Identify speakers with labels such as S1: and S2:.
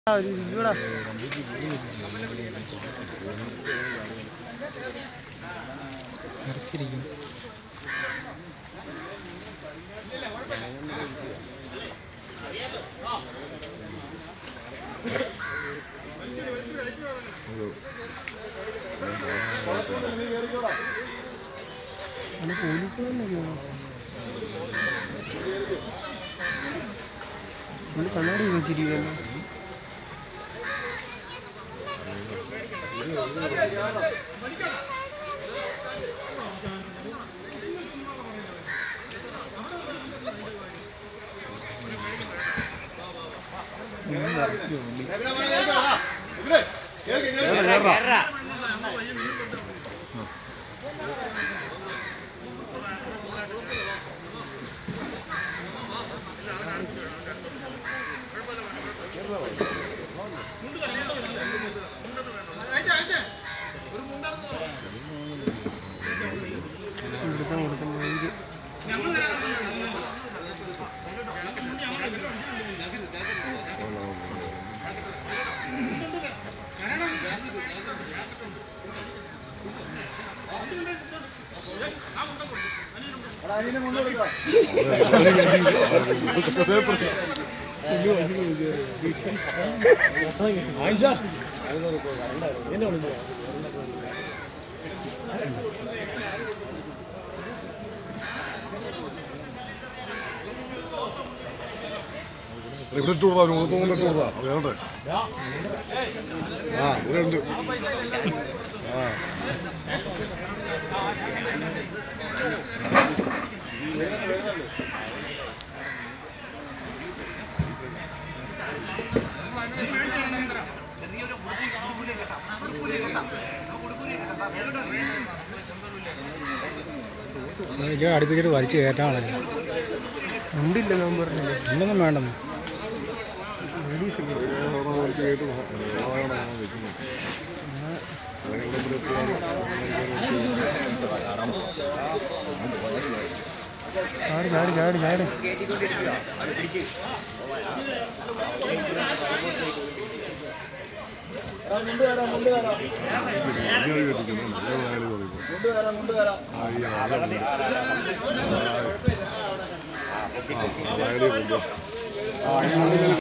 S1: ആ, ഒരു ഇല്ലടാ.
S2: നിറച്ചിരിക്കും
S1: അവന് പോലീസുകാരനെ അറിയാമോ? അവന് കണ്ണാടി വെച്ചിരിക്കുന്നു കൊടുക്കാൻ കൊടുക്കാൻ ഇത്
S3: ഇവിടെ ഇട്ട് കൊടുത്താ മൂന്ന് കൊണ്ട് ഇട്ട് കൊടുത്താ വേറെ ആ ഇവിടെ ഉണ്ട് ആ
S2: ഇച്ചിരി അടുപ്പിച്ചിട്ട് വലിച്ചു കയറ്റാണ്
S1: ഉണ്ടില്ല ഞാൻ പറഞ്ഞില്ലേ
S2: ഒന്നും വേണ്ടെന്ന്
S3: വലിച്ച് കേട്ട് സാധാരണ വെക്കുന്നത്
S1: ചാടി ചാടി ചാടി ചാടി
S3: ഇങ്ങനെ കേട്ടിരിക്കുന്നു നല്ല പറയുമ്പോൾ ആ ഈ ആളുണ്ട് ആ വയലിൽ കൊണ്ടു